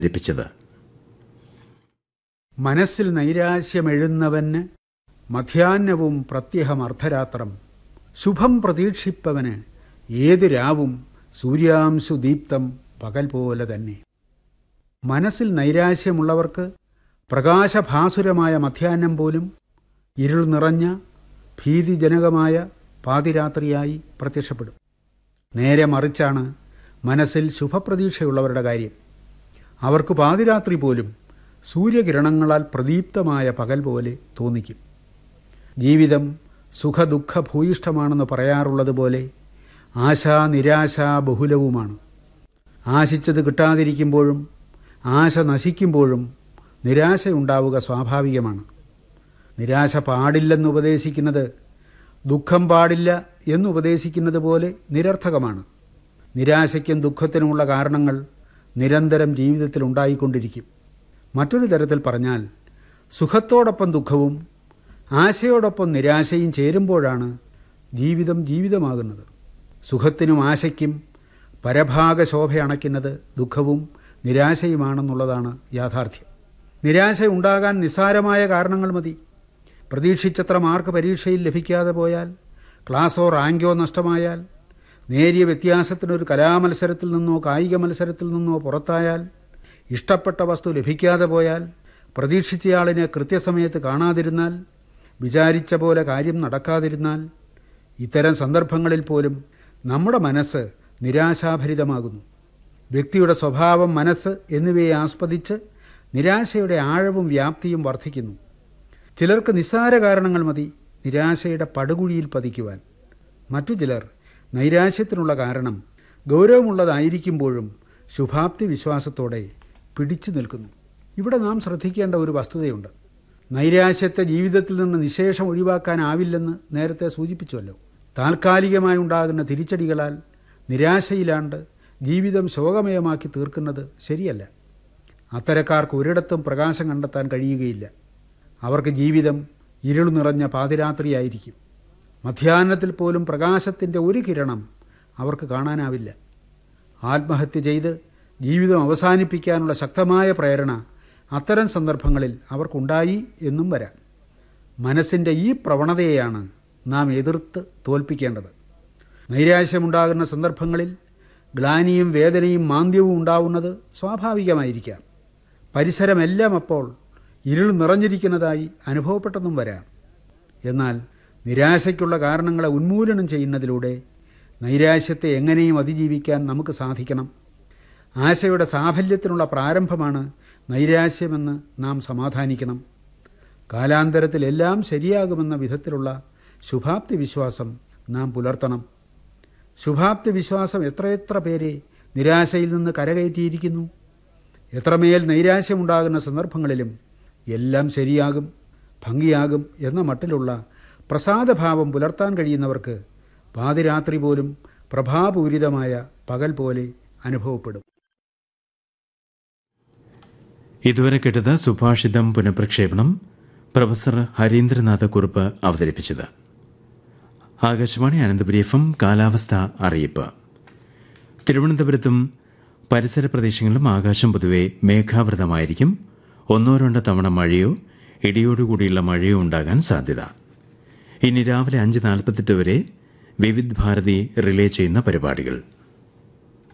ലഭിച്ചത് മനസ്സിൽ നൈരാശ്യമെഴുന്നവന് മധ്യാഹ്നവും പ്രത്യഹം അർദ്ധരാത്രം ശുഭം പ്രതീക്ഷിപ്പവന് ഏത് രാവും സൂര്യാംശു ദീപ്തം പകൽ പോലെ തന്നെ മനസ്സിൽ നൈരാശ്യമുള്ളവർക്ക് പ്രകാശഭാസുരമായ മധ്യാഹ്നം പോലും ഇരുൾ നിറഞ്ഞ ഭീതിജനകമായ പാതിരാത്രിയായി പ്രത്യക്ഷപ്പെടും നേരെ മറിച്ചാണ് മനസ്സിൽ ശുഭപ്രതീക്ഷയുള്ളവരുടെ കാര്യം അവർക്ക് പാതിരാത്രി പോലും സൂര്യകിരണങ്ങളാൽ പ്രദീപ്തമായ പകൽ പോലെ തോന്നിക്കും ജീവിതം സുഖദുഃഖ ഭൂയിഷ്ഠമാണെന്ന് പറയാറുള്ളതുപോലെ ആശാ നിരാശ ബഹുലവുമാണ് ആശിച്ചത് കിട്ടാതിരിക്കുമ്പോഴും ആശ നശിക്കുമ്പോഴും നിരാശയുണ്ടാവുക സ്വാഭാവികമാണ് നിരാശ പാടില്ലെന്ന് ഉപദേശിക്കുന്നത് ദുഃഖം പാടില്ല എന്ന് ഉപദേശിക്കുന്നത് പോലെ നിരർത്ഥകമാണ് നിരാശയ്ക്കും ദുഃഖത്തിനുമുള്ള കാരണങ്ങൾ നിരന്തരം ജീവിതത്തിൽ ഉണ്ടായിക്കൊണ്ടിരിക്കും മറ്റൊരു തരത്തിൽ പറഞ്ഞാൽ സുഖത്തോടൊപ്പം ദുഃഖവും ആശയോടൊപ്പം നിരാശയും ചേരുമ്പോഴാണ് ജീവിതം ജീവിതമാകുന്നത് സുഖത്തിനും ആശയ്ക്കും പരഭാഗ ശോഭ അണയ്ക്കുന്നത് ദുഃഖവും നിരാശയുമാണെന്നുള്ളതാണ് യാഥാർത്ഥ്യം നിരാശ ഉണ്ടാകാൻ നിസ്സാരമായ കാരണങ്ങൾ മതി പ്രതീക്ഷിച്ചത്ര മാർക്ക് പരീക്ഷയിൽ ലഭിക്കാതെ പോയാൽ ക്ലാസ്സോ റാങ്കോ നഷ്ടമായാൽ നേരിയ വ്യത്യാസത്തിനൊരു കലാമത്സരത്തിൽ നിന്നോ കായിക മത്സരത്തിൽ നിന്നോ പുറത്തായാൽ ഇഷ്ടപ്പെട്ട വസ്തു ലഭിക്കാതെ പോയാൽ പ്രതീക്ഷിച്ചയാളിനെ കൃത്യസമയത്ത് കാണാതിരുന്നാൽ വിചാരിച്ച പോലെ കാര്യം നടക്കാതിരുന്നാൽ ഇത്തരം സന്ദർഭങ്ങളിൽ പോലും നമ്മുടെ മനസ്സ് നിരാശാഭരിതമാകുന്നു വ്യക്തിയുടെ സ്വഭാവം മനസ്സ് എന്നിവയെ ആസ്പദിച്ച് നിരാശയുടെ ആഴവും വ്യാപ്തിയും വർദ്ധിക്കുന്നു ചിലർക്ക് നിസ്സാര കാരണങ്ങൾ മതി നിരാശയുടെ പടുകുഴിയിൽ പതിക്കുവാൻ മറ്റു ചിലർ നൈരാശ്യത്തിനുള്ള കാരണം ഗൗരവമുള്ളതായിരിക്കുമ്പോഴും ശുഭാപ്തി വിശ്വാസത്തോടെ പിടിച്ചു നിൽക്കുന്നു ഇവിടെ നാം ശ്രദ്ധിക്കേണ്ട ഒരു വസ്തുതയുണ്ട് നൈരാശ്യത്തെ ജീവിതത്തിൽ നിന്ന് നിശേഷം ഒഴിവാക്കാനാവില്ലെന്ന് നേരത്തെ സൂചിപ്പിച്ചുവല്ലോ താൽക്കാലികമായി ഉണ്ടാകുന്ന തിരിച്ചടികളാൽ നിരാശയിലാണ്ട് ജീവിതം ശോകമയമാക്കി തീർക്കുന്നത് ശരിയല്ല അത്തരക്കാർക്ക് ഒരിടത്തും പ്രകാശം കണ്ടെത്താൻ കഴിയുകയില്ല അവർക്ക് ജീവിതം ഇരുൾ നിറഞ്ഞ പാതിരാത്രിയായിരിക്കും മധ്യാഹ്നത്തിൽ പോലും പ്രകാശത്തിൻ്റെ ഒരു കിരണം അവർക്ക് കാണാനാവില്ല ആത്മഹത്യ ചെയ്ത് ജീവിതം അവസാനിപ്പിക്കാനുള്ള ശക്തമായ പ്രേരണ അത്തരം സന്ദർഭങ്ങളിൽ അവർക്കുണ്ടായി എന്നും വരാം മനസ്സിൻ്റെ ഈ പ്രവണതയെയാണ് നാം എതിർത്ത് തോൽപ്പിക്കേണ്ടത് നൈരാശ്യമുണ്ടാകുന്ന സന്ദർഭങ്ങളിൽ ഗ്ലാനിയും വേദനയും മാന്ദ്യവും ഉണ്ടാവുന്നത് സ്വാഭാവികമായിരിക്കാം പരിസരമെല്ലാം അപ്പോൾ ഇരുൾ നിറഞ്ഞിരിക്കുന്നതായി അനുഭവപ്പെട്ടെന്നും വരാം എന്നാൽ നിരാശയ്ക്കുള്ള കാരണങ്ങളെ ഉന്മൂലനം ചെയ്യുന്നതിലൂടെ നൈരാശ്യത്തെ എങ്ങനെയും അതിജീവിക്കാൻ നമുക്ക് സാധിക്കണം ആശയുടെ സാഫല്യത്തിനുള്ള പ്രാരംഭമാണ് നൈരാശ്യമെന്ന് നാം സമാധാനിക്കണം കാലാന്തരത്തിൽ എല്ലാം ശരിയാകുമെന്ന വിധത്തിലുള്ള ശുഭാപ്തി വിശ്വാസം നാം പുലർത്തണം ശുഭാപ്തി വിശ്വാസം എത്രയെത്ര പേരെ നിരാശയിൽ നിന്ന് കരകയറ്റിയിരിക്കുന്നു എത്രമേൽ നൈരാശ്യമുണ്ടാകുന്ന സന്ദർഭങ്ങളിലും എല്ലാം ശരിയാകും ഭംഗിയാകും എന്ന മട്ടിലുള്ള പ്രസാദഭാവം പുലർത്താൻ കഴിയുന്നവർക്ക് പാതിരാത്രി പോലും പ്രഭാപൂരിതമായ പകൽ പോലെ അനുഭവപ്പെടും ഇതുവരെ കേട്ടത് സുഭാഷിതം പുനഃപ്രക്ഷേപണം പ്രൊഫസർ ഹരീന്ദ്രനാഥ കുറുപ്പ് അവതരിപ്പിച്ചത് ആകാശവാണി അനന്തപുരി എഫ് എം കാലാവസ്ഥ അറിയിപ്പ് തിരുവനന്തപുരത്തും പരിസര പ്രദേശങ്ങളിലും ആകാശം പൊതുവെ മേഘാവൃതമായിരിക്കും ഒന്നോ രണ്ടോ തവണ മഴയോ ഇടിയോടുകൂടിയുള്ള മഴയോ ഉണ്ടാകാൻ സാധ്യത ഇനി രാവിലെ അഞ്ച് നാൽപ്പത്തെട്ട് വരെ വിവിധ് ഭാരതി റിലേ ചെയ്യുന്ന പരിപാടികൾ